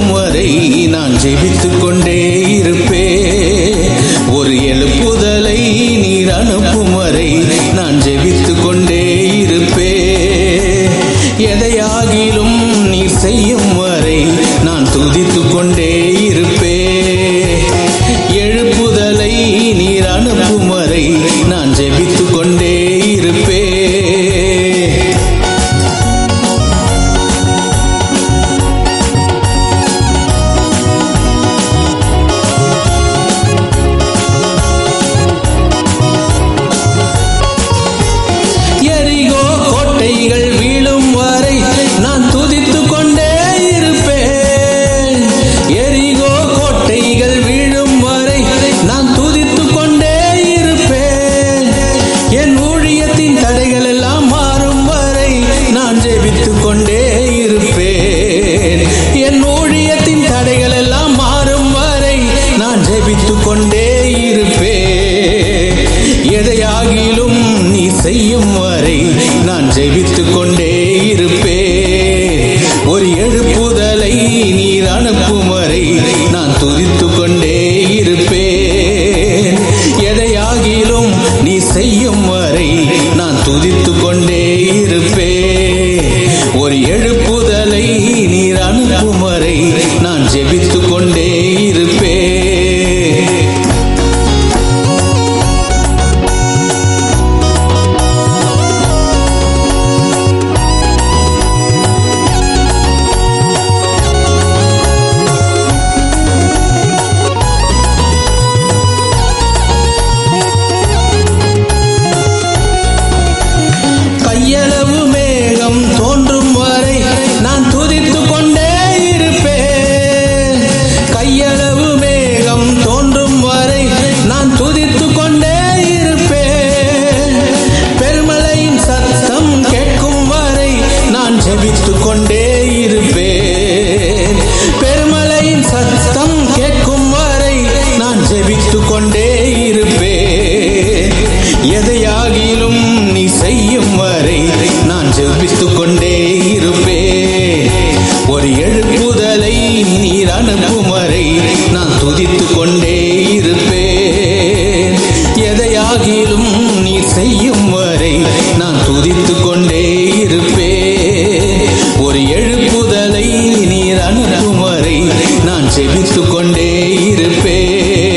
வரை நான் ஜெபித்துக் கொண்டே இருப்பே ஒரு எழுப்புதலை நீர் அனுப்பும் வரை நான் ஜெபித்துக் கொண்டே இருப்பே எதையாகிலும் நீர் செய்யும் வரை நான் துதித்துக் கொண்டே இருப்பே எழுப்புதலை நீர் அனுப்பும் வரை நான் ஜெபித்துக் கொண்டே இருப்பே எரிகோ கோட்டைகள் வீழும் வரை நான் துதித்துக் கொண்டே இருப்பேன் எரிகோ கோட்டைகள் வீழும் வரை நான் துதித்துக் கொண்டே இருப்பேன் என் ஊழியத்தின் தடைகள் எல்லாம் மாறும் வரை நான் ஜெபித்துக் கொண்டே இருப்பேன் என் ஊழியத்தின் தடைகள் எல்லாம் மாறும் வரை நான் ஜெபித்துக் கொண்டே இருப்பேன் எதையாகிலும் நீ செய்யும் வரை நான் ஜெபித்துக் கொண்டே இருப்பேன் ஒரு எழுப்புதலை நீர் அனுப்பும் வரை நான் துதித்துக் கொண்டே இருப்பேன் எதையாகிலும் நீ செய்யும் வரை நான் துதித்துக் கொண்டே இருப்பேன் ஒரு எழுப்புதலை நீர் அனுப்பும் வரை நான் ஜெபித்துக் கொண்டே இருப்பேன் கையளவு மேகம் தோன்றும் வரை நான் துதித்துக் கொண்டே இருப்பேன் கையளவு மேகம் தோன்றும் வரை நான் துதித்துக் கொண்டே இருப்பேன் பெருமலையின் சத்தம் கேட்கும் வரை நான் ஜெபித்துக் கொண்டே இருப்பேன் பெருமலையின் சத்தம் கேட்கும் வரை நான் ஜெபித்துக் கொண்டே இருப்பேன் எதையாகிலும் நீ செய்யும் வரை நான் ஜெபித்துக் கொண்டே இருப்பேன் ஒரு எழுப்புதலை நீர் அனுப்பும் வரை நான் துதித்துக் கொண்டே இருப்பேன் எதையாகிலும் நீர் செய்யும் வரை நான் துதித்துக் கொண்டே இருப்பேன் ஒரு எழுப்புதலை நீர் அனுப்பும் வரை நான் ஜெபித்துக் கொண்டே இருப்பேன்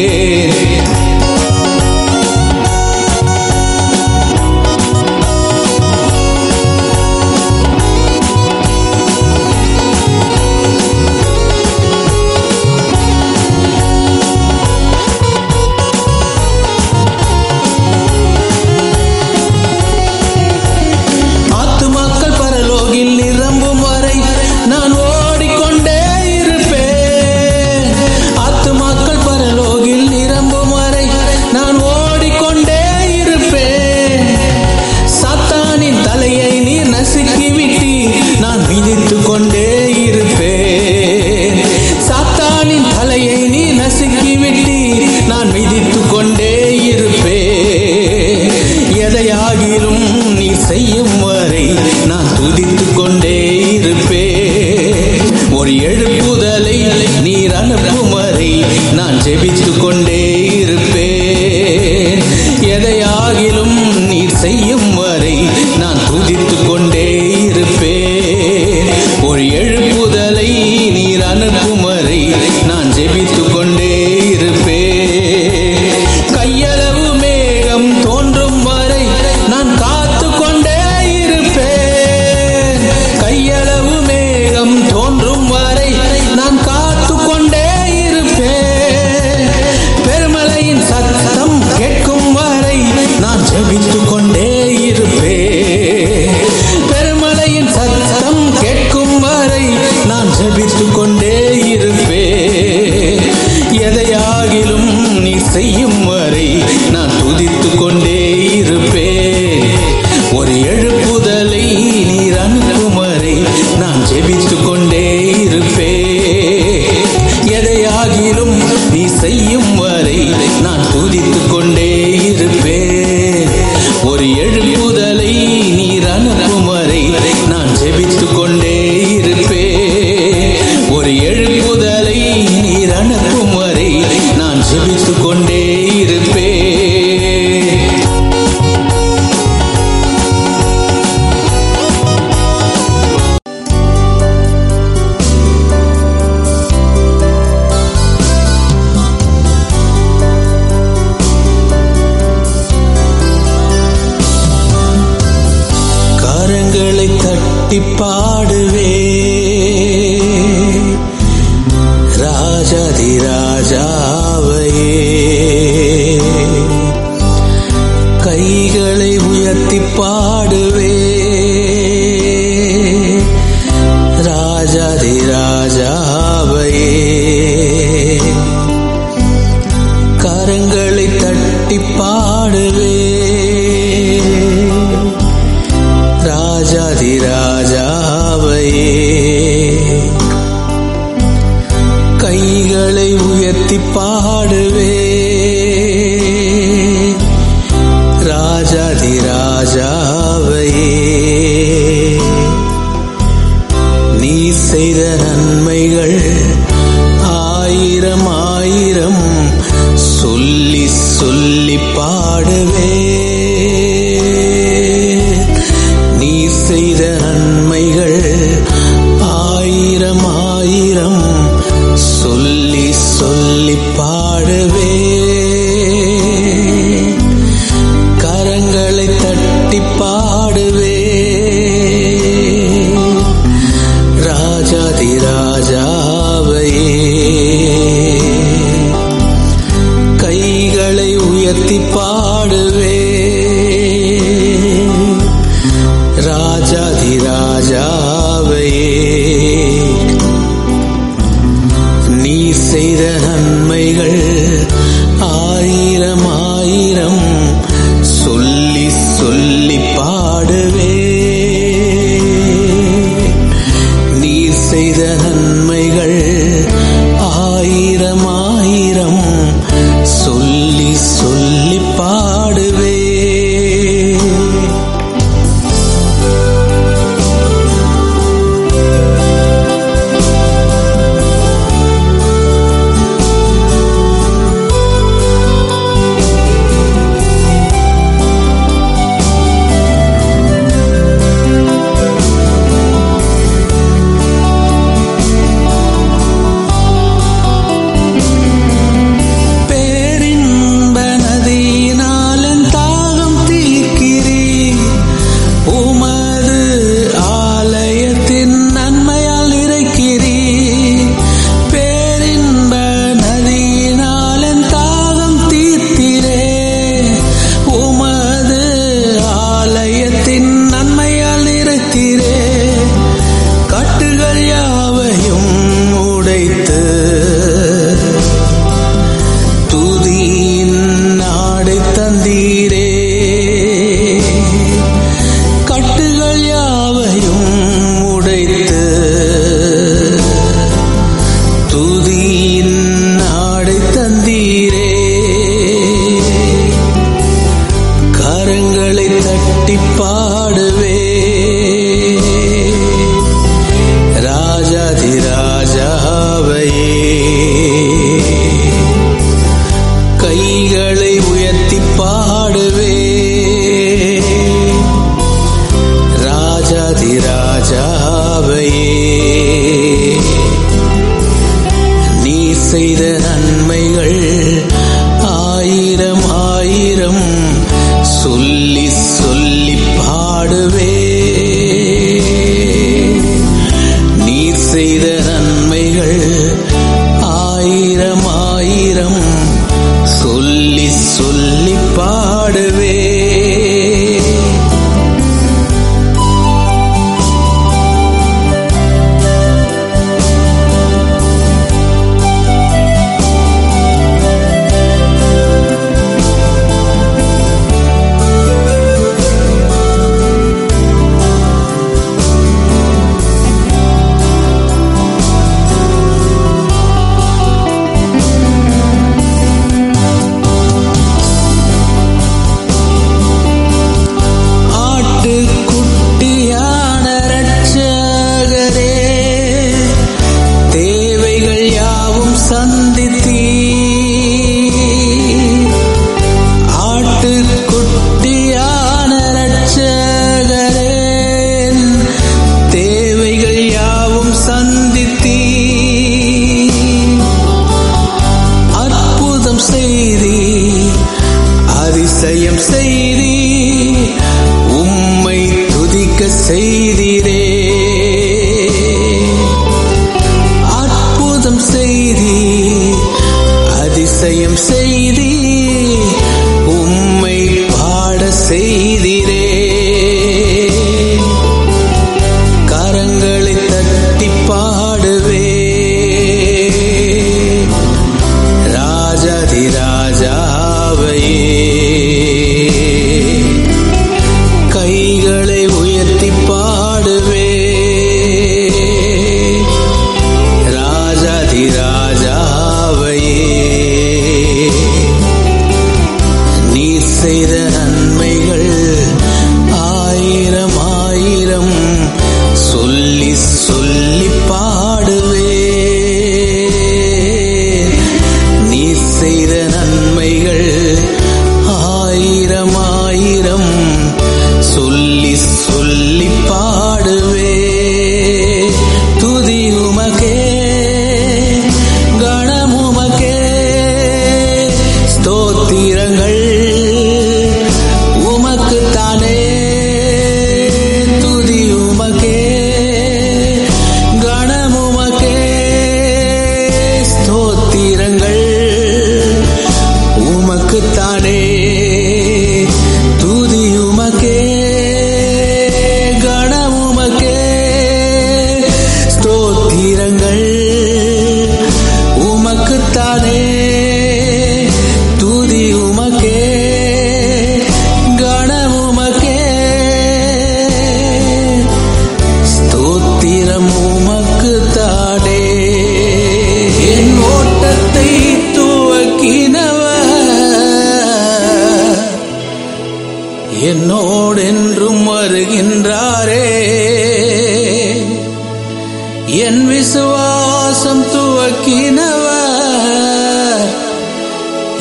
ஆத்துமாக்கள் பரலோகில் நிரம்பும் வரை நான் ஓடிக்கொண்டே இருப்பேன் ஆத்துமாக்கள் பரலோகில் நிரம்பும் வரை நான் ஓடிக்கொண்டே இருப்பேன் சாத்தானின் தலையை நீர் நசுக்கி விட்டி நான் மிதித்துக் கொண்டே இருப்பேன் சாத்தானின் தலையை நீ நசுக்கி விட்டி நான் மிதித்துக் கொண்டே இருப்பேன் எதையாகிலும் நீ செய்யும் வரை நான் துதித்துக் கொண்டே இருப்பேன் ஒரு எழுப்புதலை நீர் அனுப்பும் வரை நான் ஜெபித்துக் கொண்டே இருப்பேன் எதையாகிலும் நீர் செய்யும் வரை நான் துதித்துக் கொண்டே இருப்பேன் ஒரு எழுப்புதலை நீர் அனுப்பும் வரை நான் ஜெபித்துக் கொண்டே இருப்பேன் கையளவு மேகம் தோன்றும் வரை நான் காத்து கொண்டே இருப்பேன் கையளவு மேகம் தோன்றும் வரை நான் காத்து கொண்டே இருப்பேன் பெருமலையின் சத்தம் கேட்கும் வரை நான் ஜெபித்துக் கொண்டே இருப்பேன் பெருமலையின் சத்தம் கேட்கும் வரை நான் ஜெபித்துக் கொண்டே இருப்பேன் எதையாகிலும் நீ செய்யும் வரை நான் துதித்துக் கொண்டே இருப்பேன் ஒரு எழுப்புதலை நீர் அனுப்பும் வரை நான் ஜெபித்துக் கொண்டே இருப்பேன் எதையாகிலும் நீ செய்யும் வரை நான் துதித்துக் கொண்டே இருப்பேன் ஒரு எழுப்புதலை நீர் அனுப்பும் வரை நான் ஜெபித்துக் கொண்டே இருப்பேன் ஒரு எழுப்புதல் ராஜாதி ராஜாவையே கைகளை உயர்த்தி பாடுவே ராஜாதி ராஜாவையே கரங்களை தட்டி பாடுவே ராஜாதி ராஜாவையே கைகளை உயர்த்தி பாடுவே ராஜாதி ராஜாவையே நீ செய்த நன்மைகள் ஆயிரம் ஆயிரம் சொல்லி சொல்லி பாடுவே நீ செய்த நன்மைகள் ஆயிரம் ஆயிரம் சொல்லி சொல்லி பாடுவே கரங்களை தட்டி பாடுவே ராஜாதி ராஜாவையே கைகளை உயர்த்தி பாடுவே ராஜாதி ராஜாவையே நீ செய்த நன்மைகள் ஆயிரம் ஆயிரம் சொல்லி சொல்லி பாடுவே நீ செய்த நன்மைகள் ஆயிரம் ஆயிரம் சொல்லி சொல்லி பாடுவே பேரின்ப நதியினாலன் தாகம் தீர்க்கிறீர் உமது ஆலயத்தின் நன்மையால் இறைக்கிறீர் பேரின்ப நதியினாலன் தாகம் தீர்த்திரே உமது ஆலயத்தின் நன்மையால் இறைத்தீரே கட்டுகள் யாவையும் உடைத்து துதியின் நாடை தந்தீரே கட்டுகள் யாவையும் உடைத்து துதியின் நாடை தந்தீரே கரங்களை தட்டி பாடுவே ராஜாதி ராஜாவையே கைகளை உயர்த்தி பாடுவே ராஜாதி ராஜாவையே நீ செய்த நன்மைகள் ஆயிரம் ஆயிரம் சொல்லி சொல்லி பாடுவே நீ செய்த நன்மைகள் ஆயிரம் ஆயிரம் சொல்லி சொல்லி பாடுவே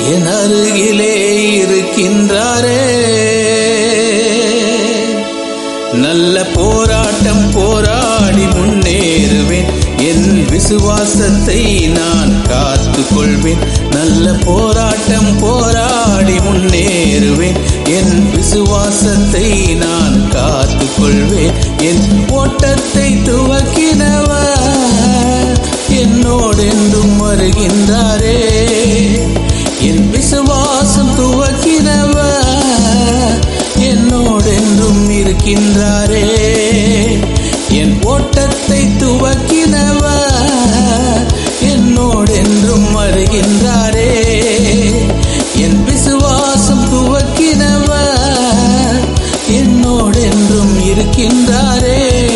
என் அருகிலே இருக்கின்றாரே நல்ல போராட்டம் போராடி முன்னேறுவேன் என் விசுவாசத்தை நான் காத்து கொள்வேன் நல்ல போராட்டம் போராடி முன்னேறுவேன் என் விசுவாசத்தை நான் காத்து கொள்வேன் என் ஓட்டத்தை துவக்கினவர் என்னோடென்றும் வருகின்றாரே என் விசுவாசம் துவக்கினவர் என்னோடென்றும் இருக்கின்றாரே என் ஓட்டத்தை துவக்கினவர் என்னோடென்றும் வருகின்றாரே என் விசுவாசம் துவக்கினவர் என்னோடென்றும் இருக்கின்றாரே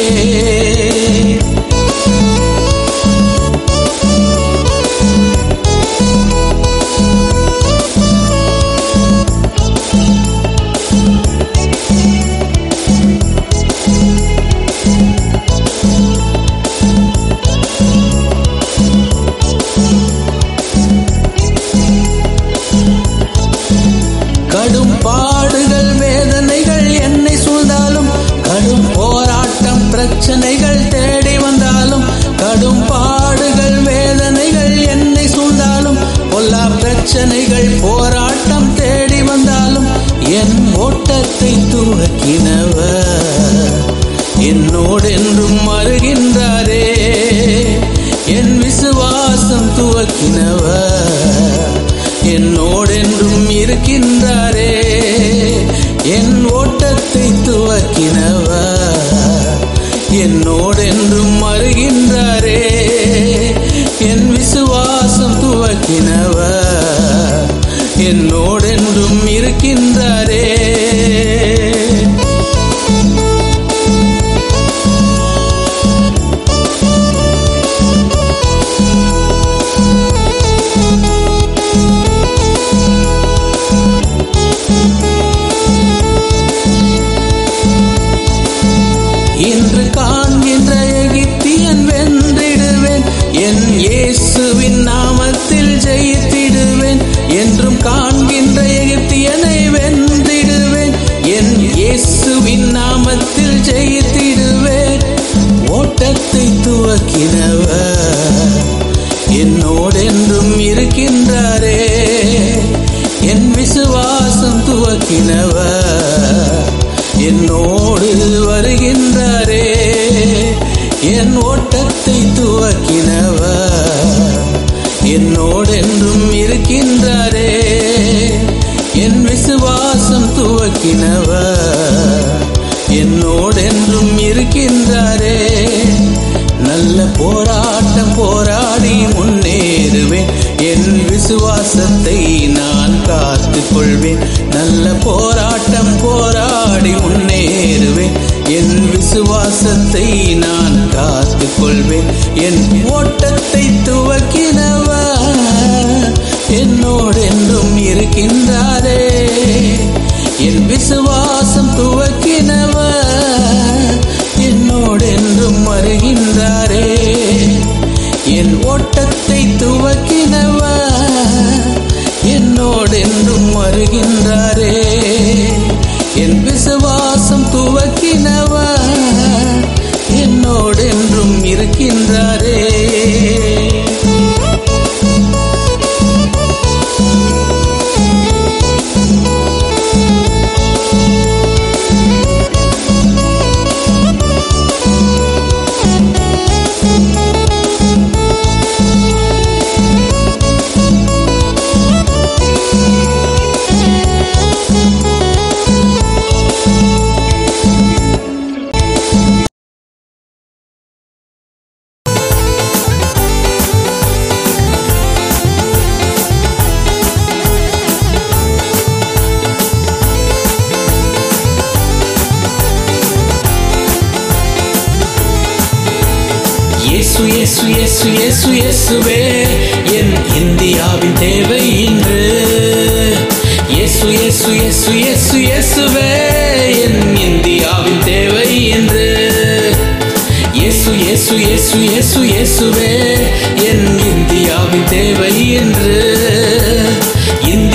கடும் பாடுகள் வேதனைகள் என்னை சூழ்ந்தாலும் கடும் போராட்டம் பிரச்சனைகள் தேடி வந்தாலும் கடும் பாடுகள் வேதனைகள் என்னை சூழ்ந்தாலும் பொல்லா பிரச்சனைகள் போராட்டம் தேடி வந்தாலும் என் ஓட்டத்தை துவக்கினவர் என்னோடென்றும் வருகின்றாரே என் விசுவாசம் துவக்கினவர் என்னோடென்றும் இருக்கின்றாரே என் ஓட்டத்தை துவக்கினவர் என்னோடென்றும் வருகின்றாரே என் விசுவாசம் துவக்கினவர் என்னோடென்றும் இருக்கின்றாரே இன்று காண்கின்ற எகிப்தியன் வென்றிடுவேன் என் இயேசுவின் நாமத்தில் ஜெயித்திடுவேன் என்றும் காண்கின்ற எகிப்தியனை வென்றிடுவேன் என் இயேசுவின் நாமத்தில் ஜெயித்திடுவேன் ஓட்டத்தை துவக்கினவர் என்னோடென்றும் இருக்கின்றாரே என் விசுவாசம் துவக்கினவர் என்னோடு வருகின்றாரே என் ஓட்டத்தை துவக்கினவர் என்னோடென்றும் இருக்கின்றாரே என் விசுவாசம் துவக்கினவர் என்னோடென்றும் இருக்கின்றாரே நல்ல போராட்டம் போராடி முன்னேறுவேன் என் விசுவாசத்தை நான் காத்து கொள்வேன் நல்ல போராட்டம் போராடி முன்னேறுவேன் என் விசுவாசத்தை நான் காத்து கொள்வேன் என் ஓட்டத்தை துவக்கினவர் என்னோடென்றும் இருக்கின்றாரே என் விசுவாசம் துவக்கினவர் என்னோடென்றும் வருகின்றாரே என் ஓட்டத்தை துவக்கினவர் என்னோடென்றும் வருகின்றாரே என் விசுவாசம் துவக்கினவர் என்னோடென்றும் இருக்கின்றாரே இயேசு இயேசு இயேசு இயேசு இயேசுவே என் இந்தியாவின் தேவை இன்று இயேசு இயேசு இயேசு இயேசு இயேசுவே என் இந்தியாவின் தேவை என்று இயேசு இயேசு இயேசு இயேசு இயேசுவே என் இந்தியாவின் தேவை என்று இந்த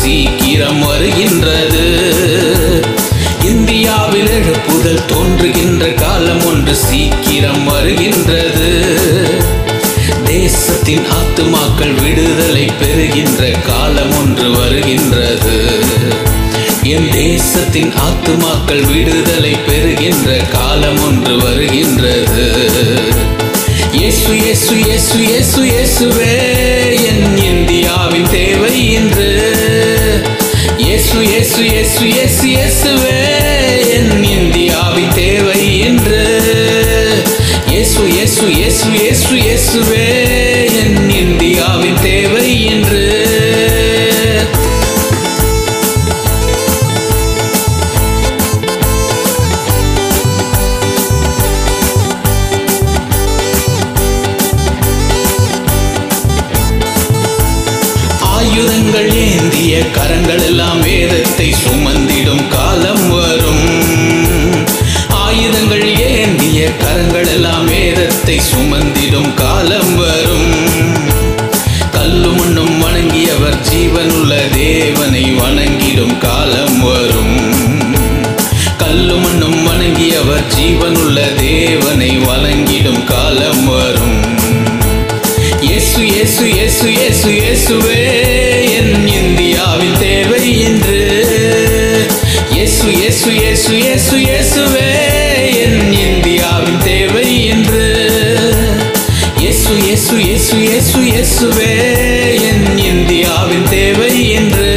சீக்கிரம் வருகின்றது இந்தியாவில் எழுப்புதல் தோன்றுகின்ற காலம் ஒன்று சீக்கிரம் வருகின்றது தேசத்தின் ஆத்துமாக்கள் விடுதலை பெறுகின்ற காலம் ஒன்று வருகின்றது என் தேசத்தின் ஆத்துமாக்கள் விடுதலை பெறுகின்ற காலம் ஒன்று வருகின்றது இயேசு இயேசு இயேசு இயேசு இயேசுவே என் இந்தியாவின் தேவை இன்று இயேசு இயேசு இயேசு இயேசு இயேசுவே என் இந்தியாவின் தேவை இன்று இயேசு இயேசு இயேசு இயேசு இயேசுவே என் இந்தியாவின் தேவை என்று ஆயுதங்கள் ஏந்திய கரங்கள் எல்லாம் வேதத்தை சுமந்திடும் காலம் வரும் ஆயுதங்கள் ஏந்திய கரங்கள் எல்லாம் வேதத்தை சுமந்திடும் காலம் வரும் கல்லும் மண்ணும் வணங்கியவர் ஜீவனுள்ள தேவனை வணங்கிடும் காலம் வரும் கல்லும் மண்ணும் வணங்கியவர் ஜீவனுள்ள தேவனை வணங்கிடும் காலம் வரும் இயேசு இயேசு இயேசு இயேசு இயேசுவே என் இந்தியாவின் தேவை என்று இயேசு இயேசு இயேசு இயேசு இயேசுவே என் இந்தியாவின் தேவை என்று இயேசு இயேசு இயேசு இயேசு இயேசுவே என் இந்தியாவின் தேவை என்று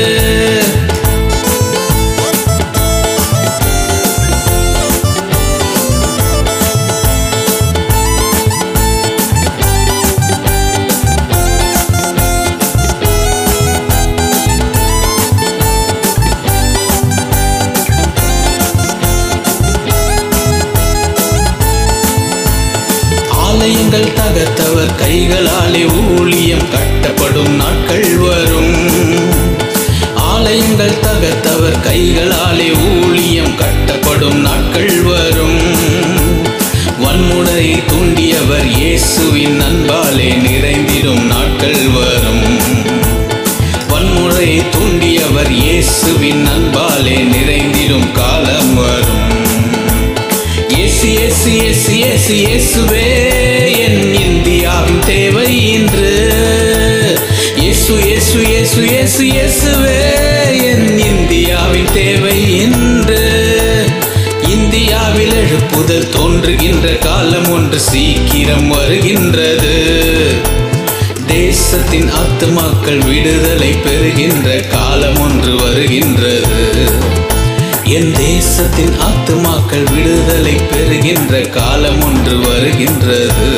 ஆலயங்கள் தகர்த்தவர் கைகளாலே ஊழியம் கட்டப்படும் நாட்கள் வரும் ஆலயங்கள் தகர்த்தவர் கைகளாலே ஊழியம் கட்டப்படும் நாட்கள் வரும் வன்முறையை தூண்டியவர் இயேசுவின் அன்பாலே நிறைந்திடும் நாட்கள் வரும் வன்முறையை தூண்டியவர் இயேசுவின் அன்பாலே நிறைந்திடும் காலம் வரும் இயேசு இயேசு இயேசு இயேசு இயேசுவே என் இந்தியாவின் தேவை இன்று இயேசு இயேசு இயேசு இயேசு இயேசுவே என் இந்தியாவின் தேவை இன்று இந்தியாவில் எழுப்புதல் தோன்றுகின்ற காலம் ஒன்று சீக்கிரம் வருகின்றது தேசத்தின் ஆத்துமாக்கள் விடுதலை பெறுகின்ற காலம் ஒன்று வருகின்றது என் தேசத்தின் ஆத்துமாக்கள் விடுதலை பெறுகின்ற காலம் ஒன்று வருகின்றது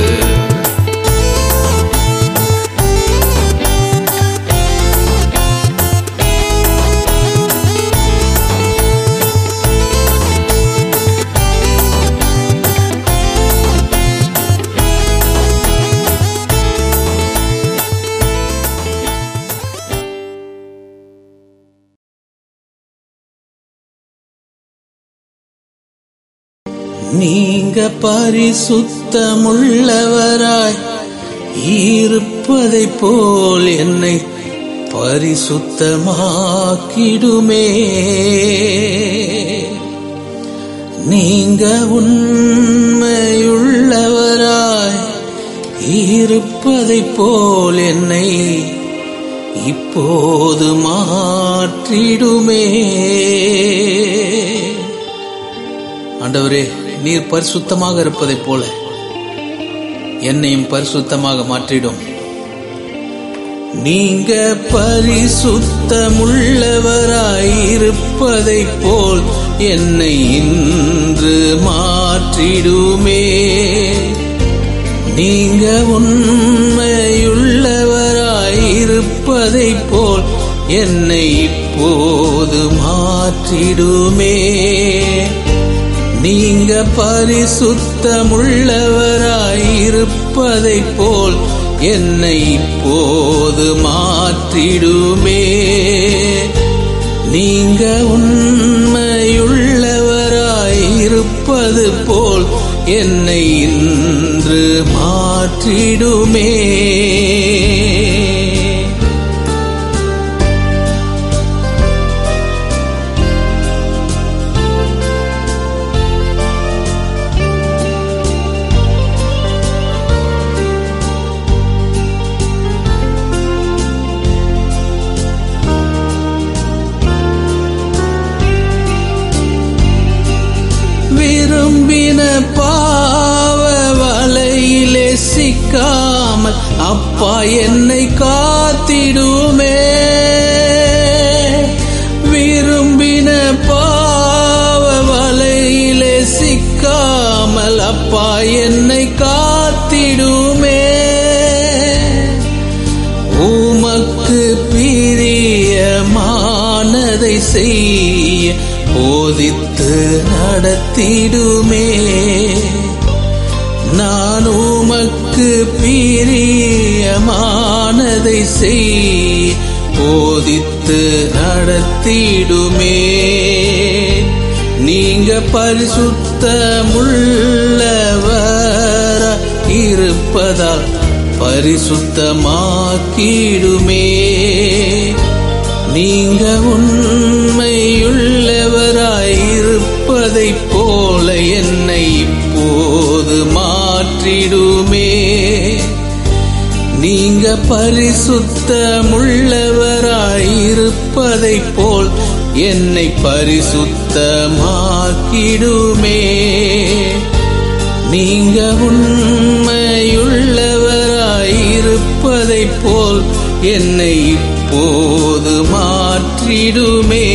நீங்க பரிசுத்தமுள்ளவராய் இருப்பதைப் போல் என்னை பரிசுத்தமாக்கிடுமே நீங்க உண்மையுள்ளவராய் இருப்பதைப் போல் என்னை இப்போது மாற்றிடுமே ஆண்டவரே நீர் பரிசுத்தமாக இருப்பதைப் போல என்னையும் பரிசுத்தமாக மாற்றிடும் நீங்க பரிசுத்தமுள்ளவராயிருப்பதைப் போல் என்னை இன்று மாற்றிடுமே நீங்க உண்மையுள்ளவராயிருப்பதைப் போல் என்னை இப்போது மாற்றிடுமே நீங்க பரிசுத்தமுள்ளவராயிருப்பதைப் போல் என்னை இப்போது மாற்றிடுமே நீங்க உண்மையுள்ளவராயிருப்பது போல் என்னை இன்று மாற்றிடுமே அப்பா என்னை காத்திடுமே விரும்பின பாவ வலையிலே சிக்காமல் அப்பா என்னை காத்திடுமே உமக்கு பிரியமானதை செய்ய போதித்து நடத்திடுமே நான் உமக்கு பிரியமானதை செய் போதித்து நடத்திடுமே நீங்க பரிசுத்தமுள்ளவர இருப்பதால் பரிசுத்தமாக்கிடுமே நீங்க உண்மையுள்ளவராயிருப்பதைப் போல என்னை இப்போது மாற்றிடுமே நீங்க பரிசுத்தமுள்ளவராயிருப்பதைப் போல் என்னை பரிசுத்தமாக்கிடுமே நீங்க உண்மையுள்ளவராயிருப்பதைப் போல் என்னை இப்போது மாற்றிடுமே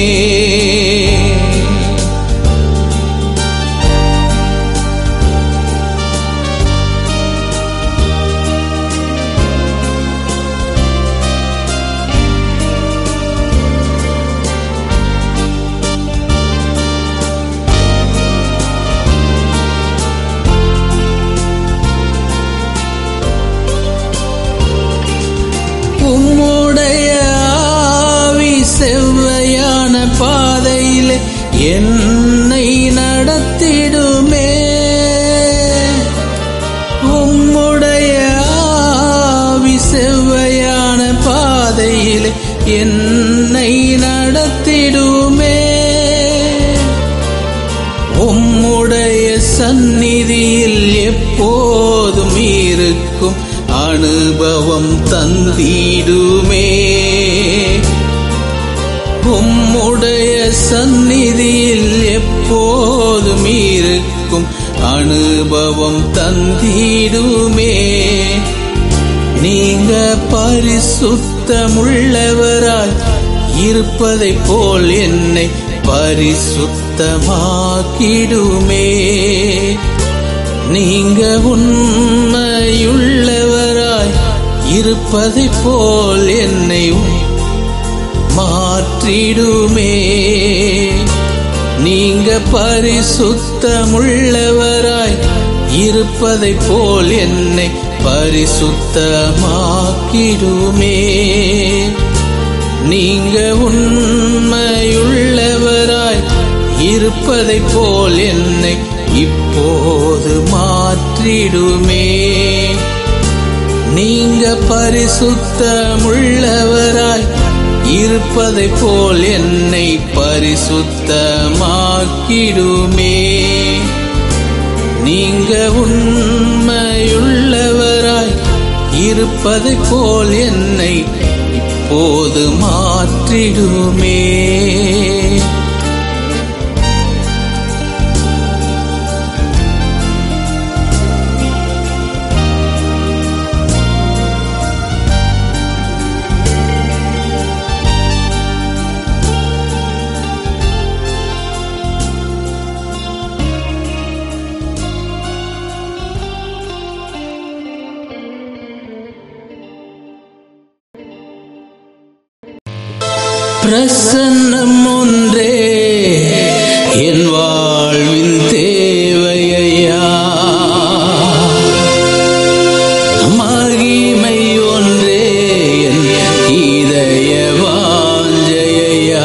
உம்முடைய ஆவி செவ்வையான பாதையிலே என்னை நடத்திடுமே உம்முடைய ஆவி செவ்வையான பாதையிலே என்னை நடத்திடுமே உம்முடைய சந்நிதியில் எப்போதும் இருக்கும் அனுபவம் தந்திடுமே உம்முடைய சந்நிதியில் எப்போதும் இருக்கும் அனுபவம் தந்திடுமே நீங்க பரிசுத்தமுள்ளவராய் இருப்பதைப் போல் என்னை பரிசுத்தமாக்கிடுமே நீங்க உண்மையுள்ளவராய் இருப்பதைப் போல் என்னை மாற்றிடுமே நீங்க பரிசுத்தமுள்ளவராய் இருப்பதைப் போல் என்னை பரிசுத்தமாக்கிடுமே நீங்க உண்மையுள்ளவராய் இருப்பதைப் போல் என்னை இப்போது மாற்றிடுமே நீங்க பரிசுத்தமுள்ளவராய் இருப்பதைப் போல் என்னை பரிசுத்தமாக்கிடுமே நீங்க உண்மையுள்ளவராய் இருப்பதைப் போல் என்னை இப்போது மாற்றிடுமே பிரசன்னம் ஒன்றே என் வாழ்வின் தேவையா மகிமை ஒன்றே என் இதய வாஞ்சையா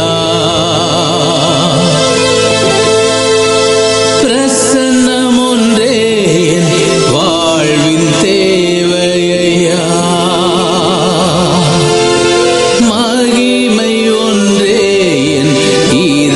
பிரசன்னம் ஒன்றே என் வாழ்வின் தேவையா மகிமை ஒன்றே என்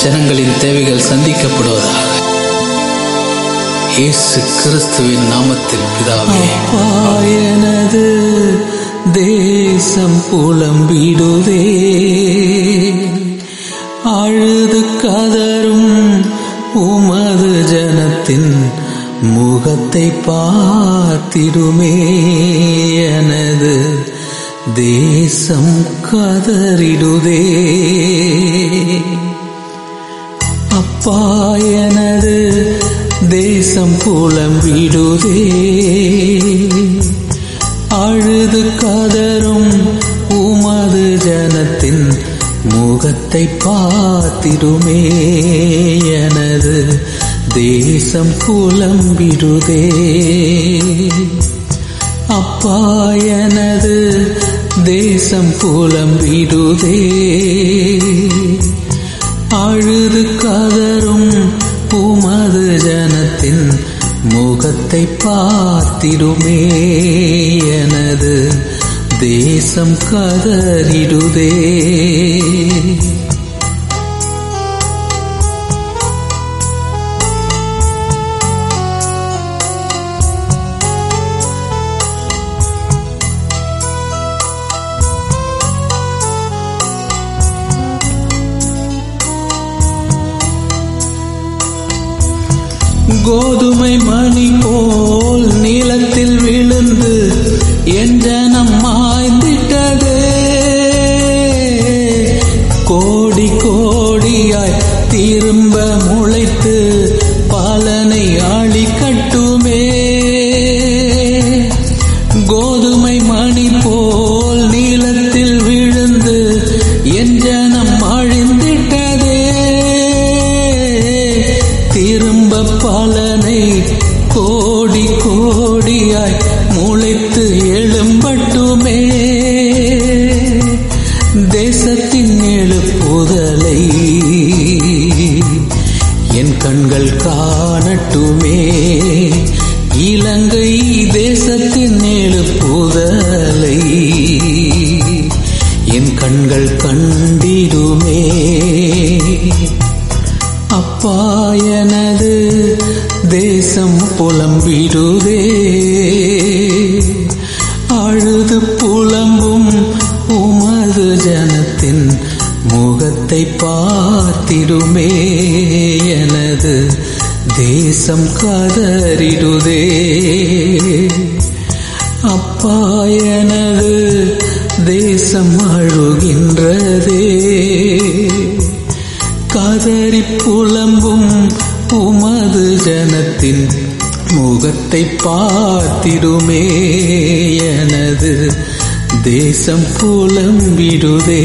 ஜனங்களின் தேவைகள் சந்திக்கப்படுவதாக இயேசு கிறிஸ்துவின் நாமத்தில் பிதாவே அப்பா எனது தேசம் புலம்பிடுதே அழுது கதரும் உமது ஜனத்தின் முகத்தை பார்த்திடுமே எனது தேசம் கதறிடுதே அப்பா எனது தேசம் புலம்பிடுதே அழுது கதரும் உமது ஜனத்தின் முகத்தை பார்த்திடுமே எனது தேசம் புலம்பிடுதே அப்பா எனது தேசம் புலம்பிடுதே அழுது கதரும் உமது ஜனத்தின் முகத்தை பார்த்திடுமே எனது தேசம் கதறிடுதே கோதுமை மணி போல் நீளத்தில் விழுந்து என் ஜனம் மாய்ந்திட்டதே கோடி கோடியாய் திரும்ப முளைத்து பலனை ஆளி கட்டுமே கோதுமை மணி போல் நீளத்தில் விழுந்து என் ஜனம் அழிந்திட்டதே திரும்ப பலனை கோடி கோடியாய் முளைத்து எழும்பட்டுமே தேசத்தின் எழுப்புதலை என் கண்கள் காணட்டுமே இலங்கை தேசத்தின் எழுப்புதலை என் கண்கள் கண்டிடுமே அப்பா எனது தேசம் புலம்பிடுதே அழுது புலம்பும் உமது ஜனத்தின் முகத்தை பார்த்திடுமே எனது தேசம் கதறிடுதே அப்பா எனது தேசம் அழுகின்றதே கதறி புலம்பும் உமது ஜனத்தின் முகத்தை பார்த்திடுமே எனது தேசம் புலம்பிடுதே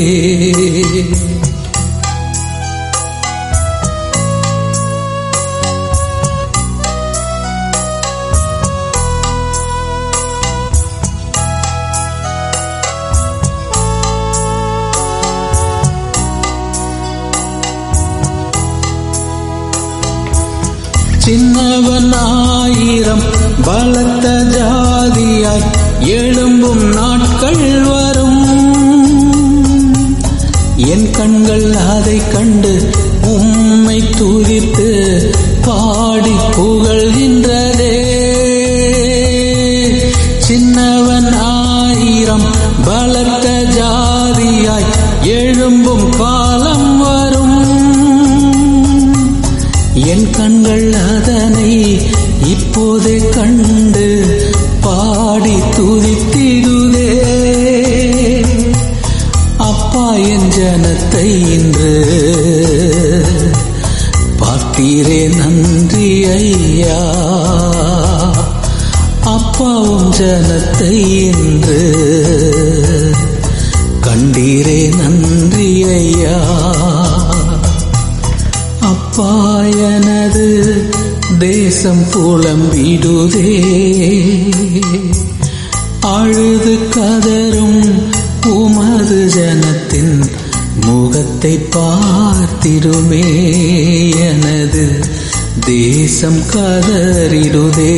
சின்னவன் ஆயிரம் பலத்த ஜாதியாய் எழும்பும் நாட்கள் வரும் என் கண்கள் அதை கண்டு உம்மை துதித்து பாடி புகழ்கின்றதே சின்னவன் ஆயிரம் பலத்த ஜாதியாய் எழும்பும் காலம் வரும் என் கண்கள் அதனை இப்போதே கண்டு பாடி துதித்திடுதே அப்பா என் ஜனத்தை இன்று பார்த்தீரே நன்றி ஐயா அப்பாவும் ஜனத்தை இன்று கண்டீரே நன்றி ஐயா அப்பா எனது தேசம் புலம்பிடுதே அழுது கதரும் உமது ஜனத்தின் முகத்தை பார்த்திடுமே எனது தேசம் கதறிடுதே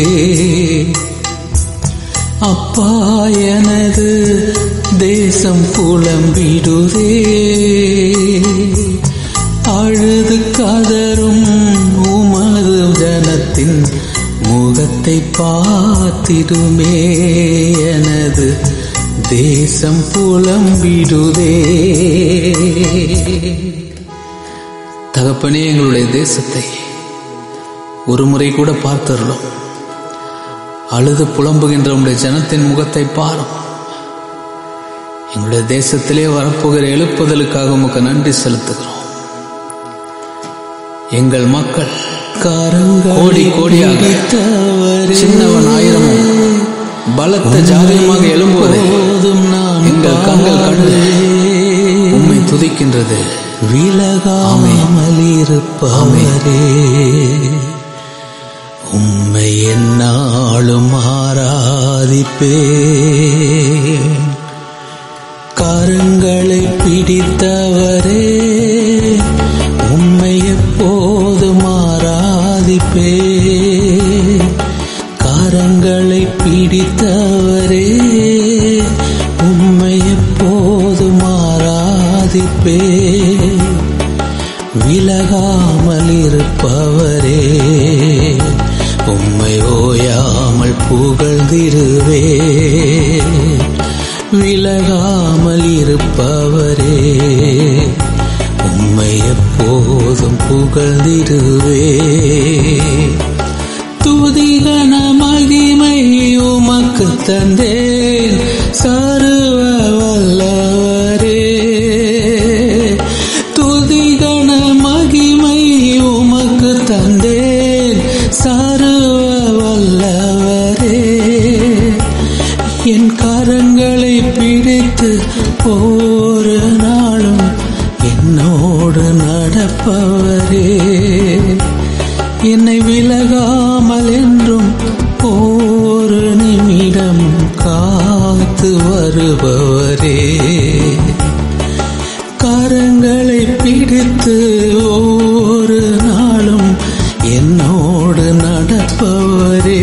அப்பா எனது தேசம் புலம்பிடுதே அழுது கதரும் உமது ஜனத்தின் முகத்தை பார்த்திடுமே எனது தேசம் புலம்பிடுதே தகப்பனே எங்களுடைய தேசத்தை ஒரு முறை கூட பார்த்தருளும் அழுது புலம்புகின்ற உங்களுடைய ஜனத்தின் முகத்தை பாரும் எங்களுடைய தேசத்திலே வரப்போகிற எழுப்புதலுக்காக உமக்கு நன்றி செலுத்துகிறோம் எங்கள் மக்கள் கோடி கோடியாக சின்னவன் ஆயிரமும் பலத்த ஜாதியமாக எழும்புவதை எங்கள் கண்கள் கண்டு உம்மை துதிக்கின்றது விலகாமல் இருப்பவரே உம்மை என்னாலும் ஆராதிப்பே கரங்களை பிடித்தவரே உம்மை எப்போதும் ஆராதிப்பே கரங்களை பிடித்தவரே உம்மை எப்போதும் ஆராதிப்பே விலகாமல் இருப்பவரே உம்மை ஓயாமல் புகழ்ந்திருவே விலகாமல் இருப்பவரே உம்மை எப்போதும் புகழ்ந்திருவே துதிகன மகிமை உமக்கு தந்தேன் சர்வ வல்லவரே துதிகன மகிமை உமக்கு தந்தேன் சர்வ வல்லவரே என் கரங்களை பிடித்து ஒரு நாளும் என்னோடு நடப்பவரே என்னை விலகாமல் என்றும் ஒரு நிமிடம் காத்து வருபவரே கரங்களை பிடித்து ஒவ்வொரு நாளும் என்னோடு நடப்பவரே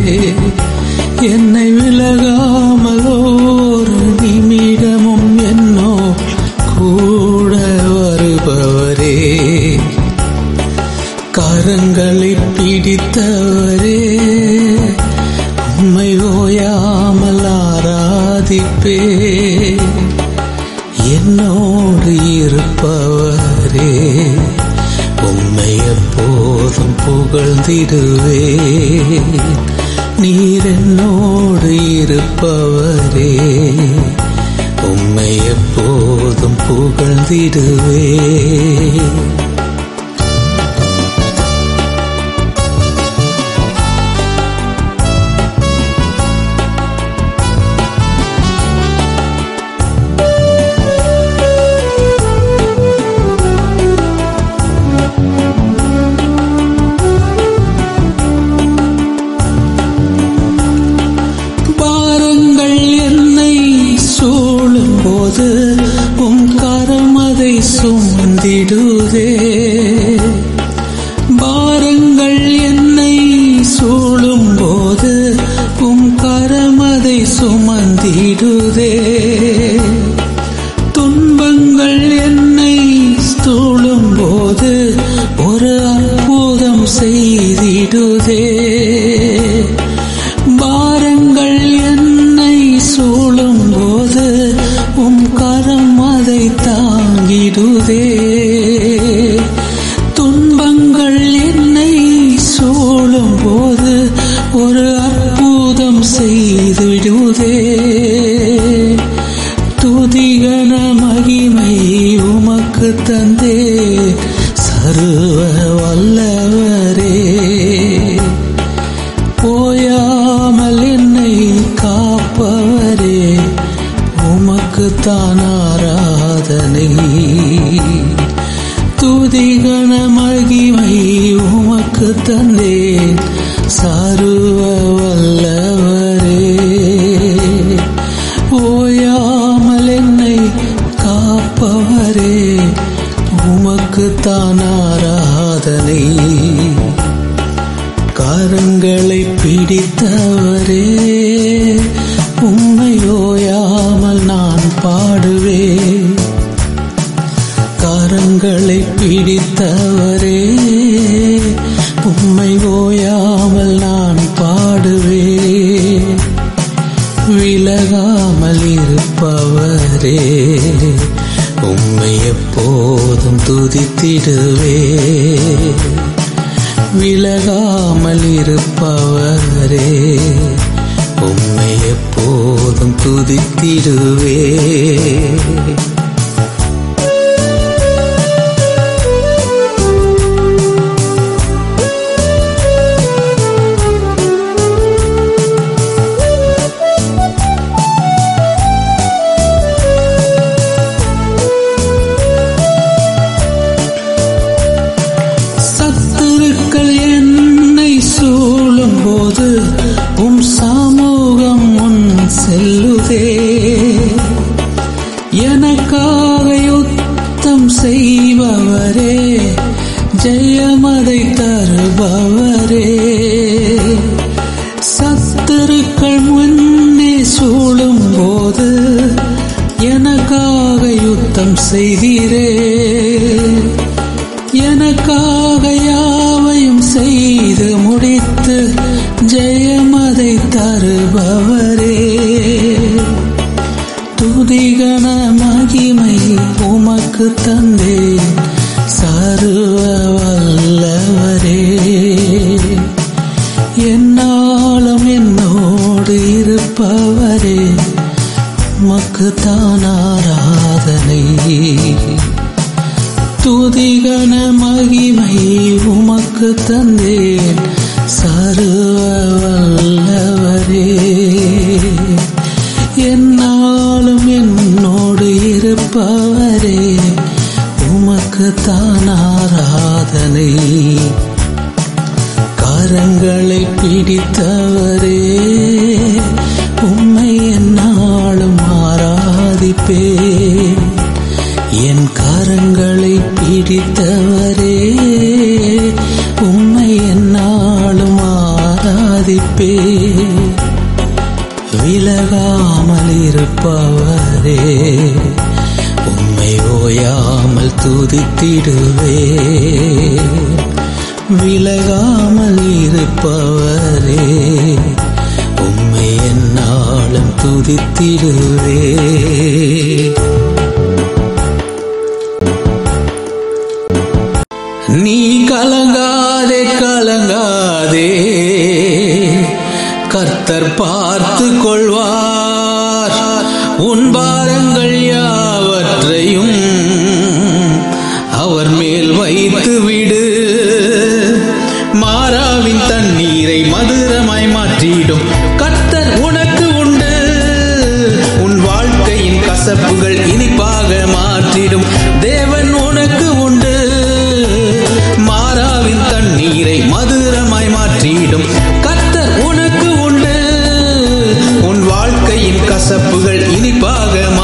என்னை விலகாமல் ஒரு நிமிடமும் என்னோ கூட வருபவரே கரங்களை பிடித்தவரே உம்மை ஓயாமல் ஆராதிப்பே என்னோடு இருப்பவரே உம்மை எப்போதும் புகழ்ந்திடுவே நீர் என்னோடு இருப்பவரே உம்மை எப்போதும் புகழ்ந்திடுவே பாரங்கள் என்னை சூழும் போது உம் கரம் அதை சுமந்திடுதே பாரங்கள் என்னை சூழும் போது உம் கரம் அதை சுமந்திடுதே துன்பங்கள் என்னை சூழும் போது ஒரு அற்புதம் செய்திடுதே பாரங்கள் என்னை சூழும் போது உம் கரம் அதை தாங்கிடுதே துன்பங்கள் என்னை சூழும் போது ஒரு அற்புதம் செய்திடுதே துதிகன மகிமை உமக்கு தந்தே சர்வ வல்லவரே போயாமல் என்னை காப்பவரே உமக்கு தான் ஆராதனை துதிகன மகிமை உமக்கு தந்தேன் சர்வ வல்லவரே ஓயாமல் என்னை காப்பவரே உமக்கு தான் ஆராதனை கரங்களை பிடித்தவரே உம்மை ஓயாமல் நான் பாடுவே கரங்களை பிடித்த உம்மை ஓயாமல் நான் பாடுவேன் விலகாமல் இருப்பவரே உம்மை எப்போதும் துதித்திடுவே விலகாமல் இருப்பவரே உம்மை எப்போதும் துதித்திடுவே சத்துருக்கள் என்னை சூழும் போது உம் சமூகம் முன் செல்லுதே எனக்காக யுத்தம் செய்பவரே ஜெயமதை தருபவரே சத்துருக்கள் முன்னே சூழும் போது எனக்காக யுத்தம் செய்தீரே எனக்காக யாவையும் செய்து முடித்து ஜெயமதை தருபவரே துதிகன மகிமை உமக்கு தந்தேன் சர்வ வல்லவரே என்னாலும் என்னோடு இருப்பவரே உமக்கு தான் ஆராதனை துதிகன மகிமை உமக்கு தந்தேன் சர்வ வல்லவரே என்னாலும் என்னோடு இருப்பவரே உமக்கு தான் ஆராதனை கரங்களை பிடித்தவரே உம்மை என்னாலும் ஆராதிப்பேன் என் கரங்களை பிடித்தவரே உம்மை என்னாலும் ஆராதிப்பே விலகாமல் இருப்பவரே உம்மை ஓயாமல் துதித்திடுவே விலகாமல் இருப்பவரே உம்மை என்னாலும் துதித்திடுவே நீ கலங்காதே கலங்காதே கர்த்தர் பார்த்து கொள்வார் உன் பாரங்கள் யாவற்றையும் அவர் மேல் வைத்து விடு மாறாவின் தண்ணீரை மதுரமாய் மாற்றிடும் கர்த்தர் உனக்கு உண்டு உன் வாழ்க்கையின் கசப்புகள் இனிப்பாக மாற்றிடும் தேவன் உனக்கு உண்டு மாறாவின் தண்ணீரை மதுரமாய் மாற்றிடும் கர்த்தர் உனக்கு உண்டு உன் வாழ்க்கையின் கசப்புகள் இனிப்பாக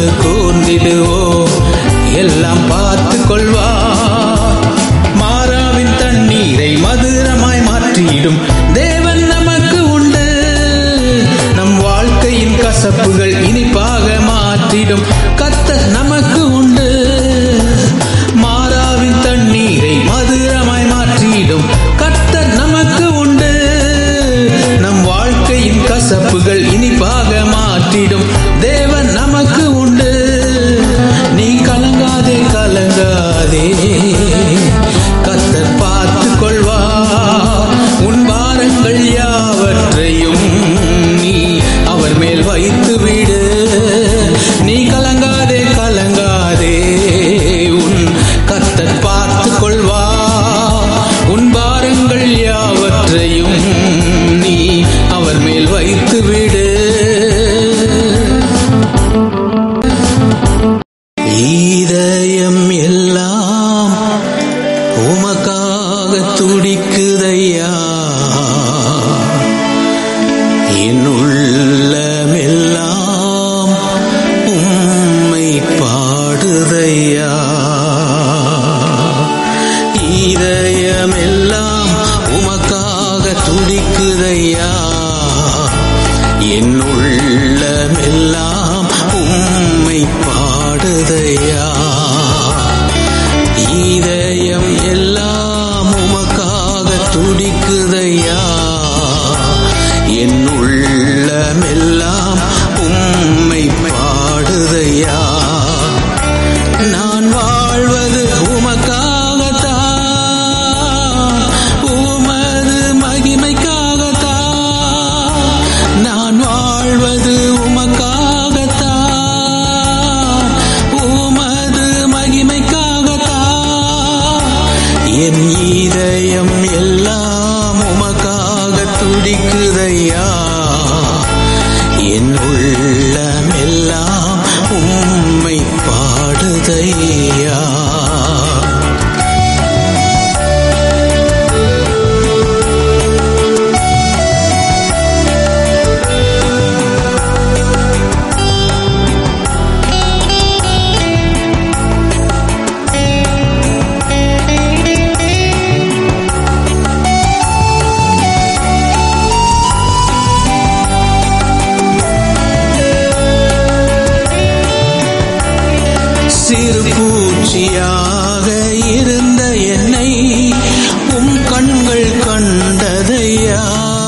அன்பு கூர்ந்திடுவோம் எல்லாம் பார்த்து கொள்வா மாறாவின் தண்ணீரை மதுரமாய் மாற்றிடும் தேவன் நமக்கு உண்டு நம் வாழ்க்கையின் கசப்புகள் இனிப்பாக மாற்றிடும் கத்தர் நமக்கு உண்டு மாறாவின் தண்ணீரை மதுரமாய் மாற்றிடும் கத்தர் நமக்கு உண்டு நம் வாழ்க்கையின் கசப்புகள் இனிப்பாக மாற்றிடும் தேவன் நமக்கு உண்டு நீ கலங்காதே கலங்காதே கத்தர் பார்த்து கொள்வா உன் பாரங்கள் யாவற்றையும் நீ அவர் மேல் வைத்து விடு நீ கலங்காதே கலங்காதே உன் கத்தர் பார்த்து கொள்வா உன் பாரங்கள் யாவற்றையும் நீ அவர் மேல் வைத்து விடு ஈதயம் எல்லாம் உமக்காக துடிக்குதையா என் உள்ளமெல்லாம் உம்மை பாடுதையா ஈதயமெல்லாம் உமக்காக துடிக்குதையா என் உள்ளமெல்லாம் உம்மை பாடுதையா இதயம் எல்லாம் உமக்காக துடிக்குதையா என் உள்ளமெல்லாம் உம்மை பாடுதையா நான் வாழ்வது உமக்காகத்தான் உமது மகிமைக்காகத்தான் நான் வாழ்வது உமக்காகத்தான் உமது மகிமைக்காகத்தான் என் இதயம் எல்லாம் உமக்காக துடிக்குதையா என் உள்ளமெல்லாம் உம்மை பாடுதையா சிறு பூச்சியாக இருந்த என்னை உம் கண்கள் கண்டதையா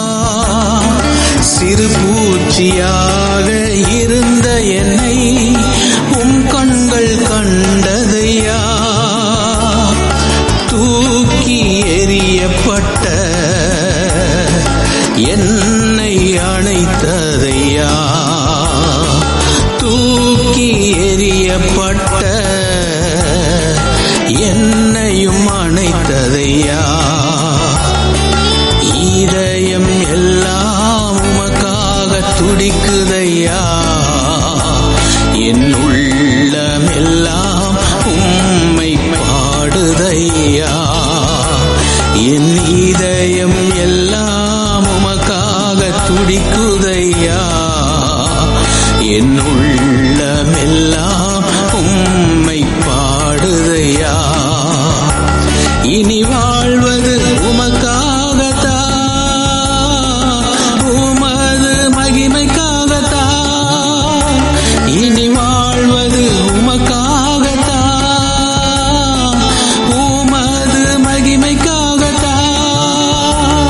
சிறு பூச்சியாக இருந்த என்னை உம் கண்கள் கண்டதையா தூக்கி எறியப்பட்ட என்னை அணைத்ததையா தூக்கி எறியப்பட்ட என்னையும் அணைத்ததையா இதயம் எல்லாம் உமக்காக துடிக்குதையா என் உள்ளமெல்லாம் உம்மை பாடுதையா என் இதயம் எல்லாம் உமக்காக துடிக்குதையா என் உள்ளமெல்லாம் உம்மை பாடுதையா இனி வாழ்வது உமக்காகத்தான் உமது மகிமைக்காகத்தான் இனி வாழ்வது உமக்காகத்தான் உமது மகிமைக்காகத்தான்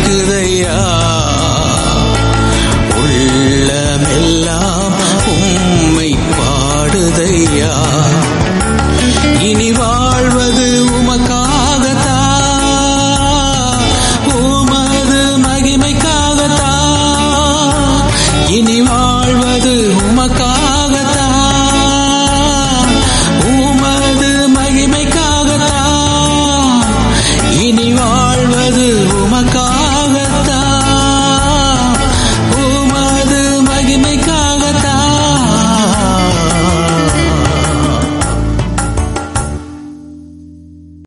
கேக்குதையா உள்ளமெல்லாம் உம்மை பாடுதையா இனி வாழ்வது உம்